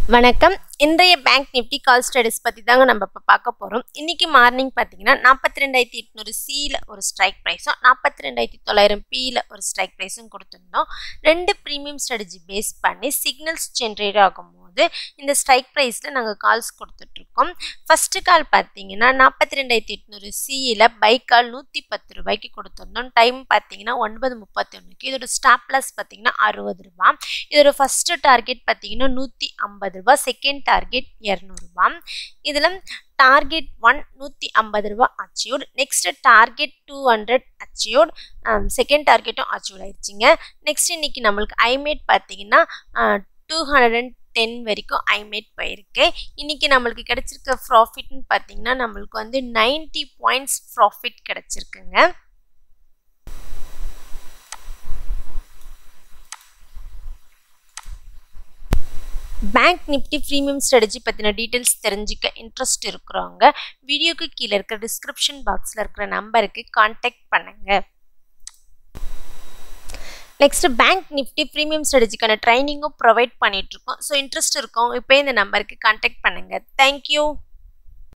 வணக்கம் இன்றைய bank Nifty கால் studies பற்றி தாங்க நம்ம இப்போ பார்க்க போகிறோம் இன்றைக்கி மார்னிங் பார்த்தீங்கன்னா நாற்பத்தி ரெண்டாயிரத்தி எட்நூறு சியில் ஒரு ஸ்ட்ரைக் ப்ரைஸும் நாற்பத்தி ரெண்டாயிரத்தி தொள்ளாயிரம் பியில் ஒரு ஸ்ட்ரைக் ப்ரைஸும் கொடுத்துருந்தோம் ரெண்டு ப்ரீமியம் ஸ்ட்ராட்டஜி பேஸ் பண்ணி சிக்னல்ஸ் ஜென்ரேட் ஆகும்போது இந்த ஸ்ட்ரைக் ப்ரைஸில் நாங்கள் கால்ஸ் கொடுத்துட்ருக்கோம் ஃபஸ்ட்டு கால் பார்த்தீங்கன்னா நாற்பத்தி ரெண்டாயிரத்தி எட்நூறு சியில் பைக் கால் நூற்றி பத்து ரூபாய்க்கு கொடுத்துருந்தோம் டைம் பார்த்தீங்கன்னா ஒன்பது முப்பத்தி ஒன்றுக்கு இதோட ஸ்டாப் லாஸ் பார்த்தீங்கன்னா அறுபது ரூபா இதோட ஃபஸ்ட்டு டார்கெட் பார்த்தீங்கன்னா நூற்றி ஐம்பது ரூபா செகண்ட் டார்கெட் இரநூறுபா இதில் டார்கெட் ஒன் நூற்றி ஐம்பது ரூபா achieved next target two hundred achieved second டார்கெட்டும் அச்சீவ் ஆயிடுச்சுங்க நெக்ஸ்ட் இன்னைக்கு நம்மளுக்கு ஐமேட் பார்த்தீங்கன்னா டூ ஹண்ட்ரட் அண்ட் டென் வரைக்கும் ஐமேட் போயிருக்கு இன்னைக்கு நம்மளுக்கு கிடைச்சிருக்க ப்ராஃபிட்னு பார்த்தீங்கன்னா நம்மளுக்கு வந்து நைன்டி பாயிண்ட்ஸ் ப்ராஃபிட் கிடைச்சிருக்குங்க பேங்க் நிஃப்டி ப்ரீமியம் ஸ்ட்ராட்டஜி பற்றின டீட்டெயில்ஸ் தெரிஞ்சுக்க இன்ட்ரெஸ்ட் இருக்கிறவங்க வீடியோக்கு கீழே இருக்கிற டிஸ்கிரிப்ஷன் பாக்ஸில் இருக்கிற நம்பருக்கு காண்டாக்ட் பண்ணுங்கள் நெக்ஸ்ட் பேங்க் நிஃப்டி ப்ரீமியம் ஸ்ட்ராட்டஜிக்கான ட்ரைனிங்கும் ப்ரொவைட் பண்ணிகிட்ருக்கோம் ஸோ இன்ட்ரெஸ்ட் இருக்கும் இப்போ இந்த நம்பருக்கு காண்டாக்ட் பண்ணுங்கள் தேங்க்யூ